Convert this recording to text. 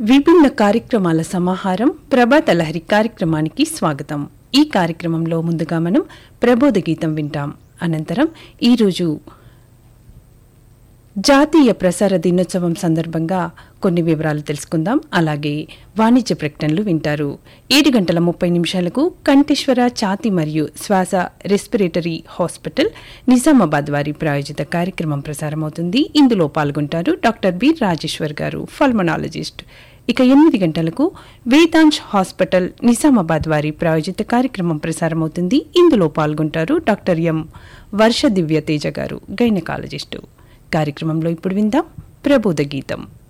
విభిన్న కార్యక్రమాల సమాహారం ప్రభాత లహరి కార్యక్రమానికి స్వాగతం ఈ కార్యక్రమంలో ముందుగా మనం ప్రబోధ గీతం వింటాం అనంతరం ఈరోజు జాతీయ ప్రసార దినోత్సవం సందర్భంగా కొన్ని వివరాలు తెలుసుకుందాం అలాగే వాణిజ్య ప్రకటనలు వింటారు ఏడు గంటల ముప్పై నిమిషాలకు కంఠేశ్వర ఛాతి మరియు శ్వాస రెస్పిరేటరీ హాస్పిటల్ నిజామాబాద్ వారి ప్రాయోజిత కార్యక్రమం ప్రసారమవుతుంది ఇందులో పాల్గొంటారు డాక్టర్ బి రాజేశ్వర్ గారు ఫల్మనాలజిస్ట్ ఇక ఎనిమిది గంటలకు వేదాంశ్ హాస్పిటల్ నిజామాబాద్ వారి ప్రాయోజిత కార్యక్రమం ప్రసారమవుతుంది ఇందులో పాల్గొంటారు డాక్టర్ ఎం వర్ష దివ్య తేజ గారు గైనకాలజిస్టు కార్యక్రమంలో ఇప్పుడు విందాం ప్రబోధ గీతం